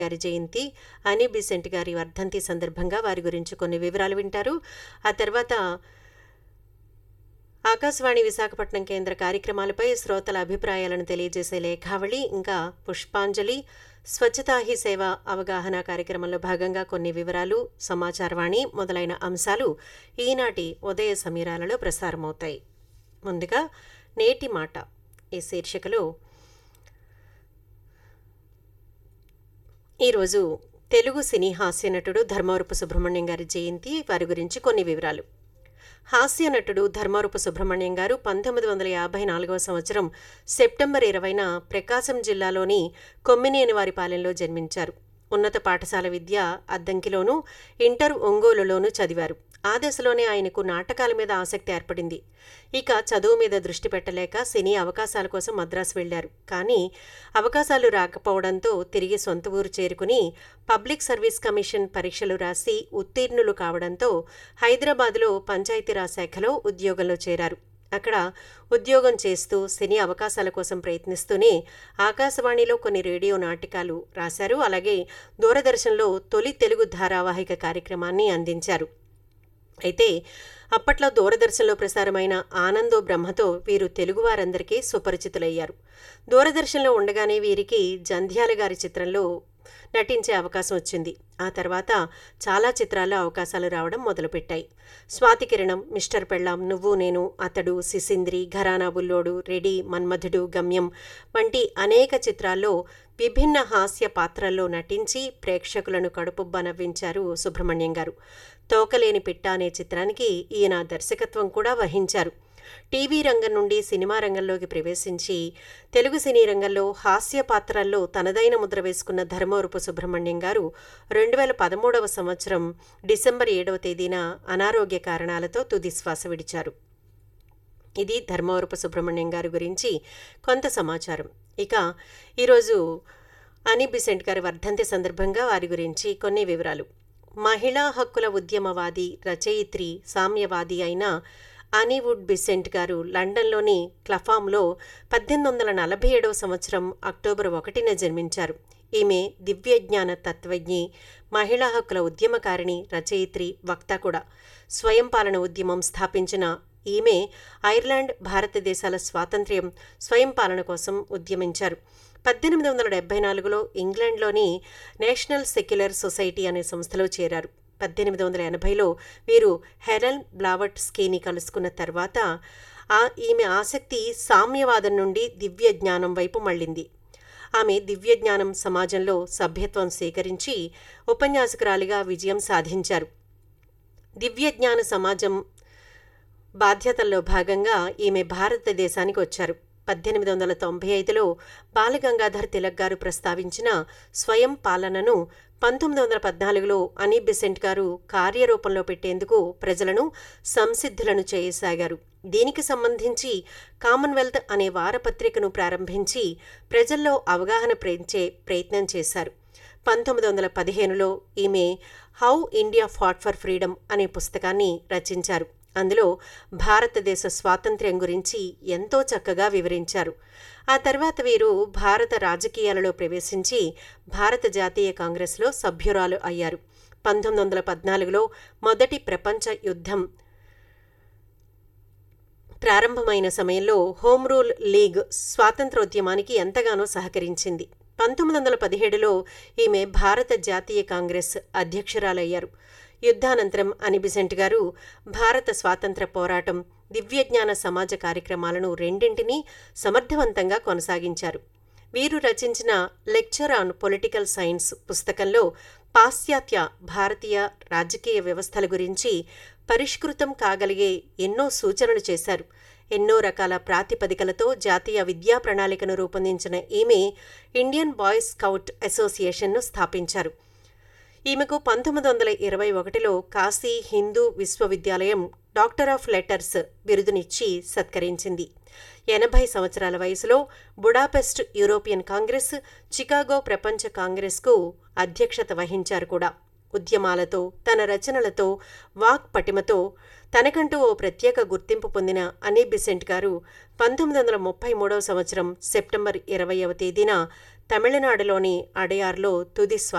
గారి జయంతి అని బిసెంట్ గారి వర్ధంతి సందర్భంగా వారి గురించి కొన్ని వివరాలు వింటారు ఆ తర్వాత ఆకాశవాణి విశాఖపట్నం కేంద్ర కార్యక్రమాలపై శ్రోతల అభిప్రాయాలను తెలియజేసే లేఖావళి ఇంకా పుష్పాంజలి స్వచ్ఛతా హీ సేవ అవగాహన కార్యక్రమంలో భాగంగా కొన్ని వివరాలు సమాచారవాణి మొదలైన అంశాలు ఈనాటి ఉదయ సమీరాలలో ప్రసారమవుతాయి ముందుగా నేటి మాట ఈ శీర్షికలో ఈరోజు తెలుగు సినీ హాస్య నటుడు ధర్మవరపు సుబ్రహ్మణ్యం గారి జయంతి వారి గురించి కొన్ని వివరాలు హాస్య నటుడు ధర్మవరపు సుబ్రహ్మణ్యం గారు పంతొమ్మిది వందల యాభై నాలుగవ సంవత్సరం సెప్టెంబర్ ఇరవైన ప్రకాశం జిల్లాలోని కొమ్మినేని వారిపాలెంలో జన్మించారు ఉన్నత పాఠశాల విద్య అద్దంకిలోనూ ఇంటర్ ఒంగోలులోనూ చదివారు ఆ దశలోనే ఆయనకు నాటకాల మీద ఆసక్తి ఏర్పడింది ఇక చదువు మీద దృష్టి పెట్టలేక సినీ అవకాశాల కోసం మద్రాసు వెళ్లారు కానీ అవకాశాలు రాకపోవడంతో తిరిగి సొంత ఊరు చేరుకుని పబ్లిక్ సర్వీస్ కమిషన్ పరీక్షలు రాసి ఉత్తీర్ణులు కావడంతో హైదరాబాదులో పంచాయతీరాజ్ శాఖలో ఉద్యోగంలో చేరారు అక్కడ ఉద్యోగం చేస్తూ సినీ అవకాశాల కోసం ప్రయత్నిస్తూనే ఆకాశవాణిలో కొన్ని రేడియో నాటకాలు రాశారు అలాగే దూరదర్శన్లో తొలి తెలుగు ధారావాహిక కార్యక్రమాన్ని అందించారు అయితే అప్పట్లో దూరదర్శన్లో ప్రసారమైన ఆనందో బ్రహ్మతో వీరు తెలుగువారందరికీ సుపరిచితులయ్యారు దూరదర్శన్లో ఉండగానే వీరికి జంధ్యాల గారి చిత్రంలో నటించే అవకాశం వచ్చింది ఆ తర్వాత చాలా చిత్రాల్లో అవకాశాలు రావడం మొదలుపెట్టాయి స్వాతి కిరణం మిస్టర్ పెళ్ళాం నువ్వు నేను అతడు సిసింద్రి ఘరానా బుల్లోడు రెడీ మన్మధుడు గమ్యం వంటి అనేక చిత్రాల్లో విభిన్న హాస్య పాత్రల్లో నటించి ప్రేక్షకులను కడుపుబ్బ నవ్వించారు సుబ్రహ్మణ్యం గారు తోకలేని పిట్ట అనే చిత్రానికి ఈయన దర్శకత్వం కూడా వహించారు టీవీ రంగం నుండి సినిమా రంగంలోకి ప్రవేశించి తెలుగు సినీ రంగంలో హాస్య పాత్రల్లో తనదైన ముద్ర వేసుకున్న ధర్మవరపు సుబ్రహ్మణ్యం గారు రెండు వేల పదమూడవ సంవత్సరం డిసెంబర్ ఏడవ తేదీన అనారోగ్య కారణాలతో తుది శ్వాస విడిచారు ఇది ధర్మవరపు సుబ్రహ్మణ్యం గారి గురించి కొంత సమాచారం ఇక ఈరోజు అని బిసెంట్ గారి వర్ధంతి సందర్భంగా వారి గురించి కొన్ని వివరాలు మహిళా హక్కుల ఉద్యమవాది రచయిత్రి సామ్యవాది అయిన అనివుడ్ బిసెంట్ గారు లండన్లోని క్లఫామ్లో పద్దెనిమిది వందల నలభై ఏడవ సంవత్సరం అక్టోబర్ ఒకటిన జన్మించారు ఈమె దివ్యజ్ఞాన తత్వజ్ఞి మహిళా హక్కుల ఉద్యమకారిణి రచయిత్రి వక్త కూడా స్వయం పాలన ఉద్యమం స్థాపించిన ఈమె ఐర్లాండ్ భారతదేశాల స్వాతంత్ర్యం స్వయం పాలన కోసం ఉద్యమించారు పద్దెనిమిది వందల డెబ్బై నాలుగులో ఇంగ్లాండ్లోని నేషనల్ సెక్యులర్ సొసైటీ అనే సంస్థలో చేరారు పద్దెనిమిది వందల ఎనభైలో వీరు హెరల్ బ్లావట్ స్కీని కలుసుకున్న తర్వాత ఆ ఈమె ఆసక్తి సామ్యవాదం నుండి దివ్య జ్ఞానం వైపు మళ్ళింది ఆమె దివ్యజ్ఞానం సమాజంలో సభ్యత్వం స్వీకరించి ఉపన్యాసకురాలిగా విజయం సాధించారు దివ్యజ్ఞాన సమాజం బాధ్యతల్లో భాగంగా ఈమె భారతదేశానికి వచ్చారు పద్దెనిమిది వందల తొంభై ఐదులో బాలగంగాధర్ తిలక్ గారు ప్రస్తావించిన స్వయం పాలనను పంతొమ్మిది వందల పద్నాలుగులో అని బిసెంట్ గారు కార్యరూపంలో పెట్టేందుకు ప్రజలను సంసిద్ధులను చేయసాగారు దీనికి సంబంధించి కామన్వెల్త్ అనే వారపత్రికను ప్రారంభించి ప్రజల్లో అవగాహన పెంచే ప్రయత్నం చేశారు పంతొమ్మిది వందల పదిహేనులో ఈమె how India fought for freedom అనే పుస్తకాన్ని రచించారు అందులో భారతదేశ స్వాతంత్ర్యం గురించి ఎంతో చక్కగా వివరించారు ఆ తర్వాత వీరు భారత రాజకీయాలలో ప్రవేశించి భారత జాతీయ కాంగ్రెస్లో సభ్యురాలు అయ్యారు పంతొమ్మిది వందల పద్నాలుగులో మొదటి ప్రపంచ యుద్ధం ప్రారంభమైన సమయంలో హోమ్ రూల్ లీగ్ స్వాతంత్రోద్యమానికి ఎంతగానో సహకరించింది పంతొమ్మిది వందల పదిహేడులో ఈమె భారత జాతీయ కాంగ్రెస్ అధ్యక్షురాలయ్యారు యుద్ధానంతరం అనిబిసెంట్ గారు భారత స్వాతంత్ర పోరాటం దివ్యజ్ఞాన సమాజ కార్యక్రమాలను రెండింటినీ సమర్థవంతంగా కొనసాగించారు వీరు రచించిన లెక్చర్ ఆన్ పొలిటికల్ సైన్స్ పుస్తకంలో పాశ్చాత్య భారతీయ రాజకీయ వ్యవస్థల గురించి పరిష్కృతం కాగలిగే ఎన్నో సూచనలు చేశారు ఎన్నో రకాల ప్రాతిపదికలతో జాతీయ విద్యా ప్రణాళికను రూపొందించిన ఈమె ఇండియన్ బాయ్స్ స్కౌట్ అసోసియేషన్ను స్థాపించారు ఈమెకు పంతొమ్మిది వందల ఇరవై ఒకటిలో కాశీ హిందూ విశ్వవిద్యాలయం డాక్టర్ ఆఫ్ లెటర్స్ బిరుదునిచ్చి సత్కరించింది ఎనభై సంవత్సరాల వయసులో బుడాపెస్ట్ యూరోపియన్ కాంగ్రెస్ చికాగో ప్రపంచ కాంగ్రెస్కు అధ్యక్షత వహించారు కూడా ఉద్యమాలతో తన రచనలతో వాక్ పటిమతో తనకంటూ ఓ ప్రత్యేక గుర్తింపు పొందిన అనీ బిసెంట్ గారు పంతొమ్మిది వందల ముప్పై మూడవ సంవత్సరం సెప్టెంబర్ ఇరవైవ తేదీన తమిళనాడులోని అడయార్లో తుది శ్వాస